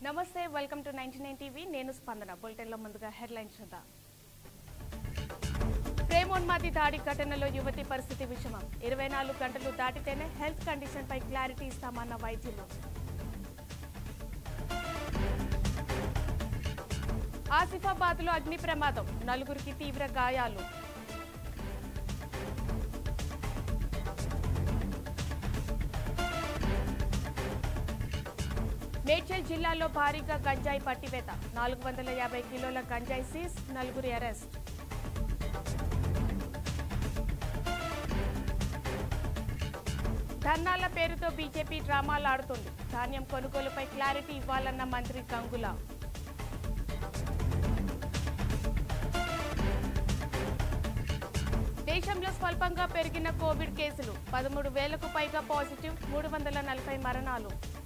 నమస్తే welcome to ninety nine TV నేను స్పందన బులెటిన్లో ముందుగా హెడ్లైన్స్ చూద్దాం ప్రేమోన్మాది దాడి ఘటనలో యువతి పరిస్థితి విషమం ఇరవై నాలుగు గంటలు దాటితేనే హెల్త్ కండిషన్ పై క్లారిటీ ఇస్తామన్న వైద్యులు ఆసిఫాబాద్ లో అగ్ని ప్రమాదం నలుగురికి తీవ్ర గాయాలు మేడ్చల్ జిల్లాలో భారీగా గంజాయి పట్టివేత నాలుగు వందల యాభై కిలోల గంజాయి సీజ్ నలుగురి అరెస్ట్ ధర్నాల పేరుతో బీజేపీ డ్రామాలు ఆడుతుంది ధాన్యం కొనుగోలుపై క్లారిటీ ఇవ్వాలన్న మంత్రి గంగుల దేశంలో స్వల్పంగా పెరిగిన కోవిడ్ కేసులు పదమూడు వేలకు పైగా పాజిటివ్ మూడు వందల నలభై మరణాలు